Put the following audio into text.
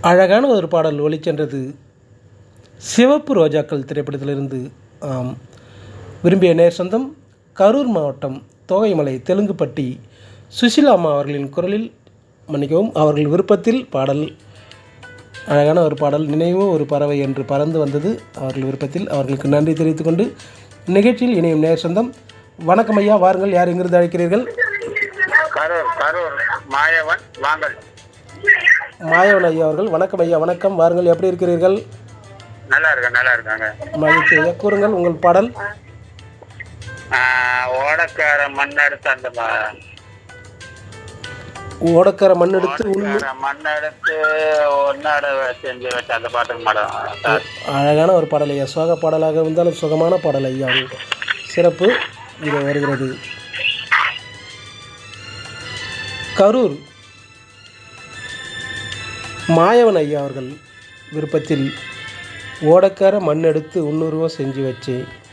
அழகான ஒரு பாடல் ஒளிச்சென்றது சிவப்பு ரோஜாக்கள் திரைப்படத்திலிருந்து ஆம் விரும்பிய நேர் சொந்தம் கரூர் மாவட்டம் தோகைமலை தெலுங்குப்பட்டி சுசிலா அம்மா அவர்களின் குரலில் மன்னிக்கவும் அவர்கள் விருப்பத்தில் பாடல் அழகான ஒரு பாடல் நினைவு ஒரு பறவை என்று பறந்து வந்தது அவர்கள் விருப்பத்தில் அவர்களுக்கு நன்றி தெரிவித்துக் கொண்டு நிகழ்ச்சியில் இணையும் நேர் சொந்தம் வணக்கம் ஐயா வாருங்கள் யார் எங்கிருந்து அழைக்கிறீர்கள் கரூர் கரூர் மாயவன் வாங்கல் மாயவன் ஐயா அவர்கள் வணக்கம் ஐயா வணக்கம் வாருங்கள் எப்படி இருக்கிறீர்கள் நல்லா இருக்கேன் நல்லா இருக்காங்க மகிழ்ச்சி ஐயா கூறுங்கள் உங்கள் பாடல் ஆஹ், ஓடக்கார மண்ணெடுத்து அந்த ம- ஓடக்கர மண்ணெடுத்து உள் ஓடக்கார மண்ணெடுத்து ஒன்னாட செஞ்சு வச்ச அந்த பாட்டுக்கு மேடம் சார் அழகான ஒரு பாடல் ஐயா சோக பாடலாக இருந்தாலும் சுகமான பாடல் ஐயா சிறப்பு இது வருகிறது கரூர் மாயவன் ஐயா அவர்கள் விருப்பத்தில் ஓடக்கார மண்ணெடுத்து உன்னுருவம் செஞ்சு வச்சு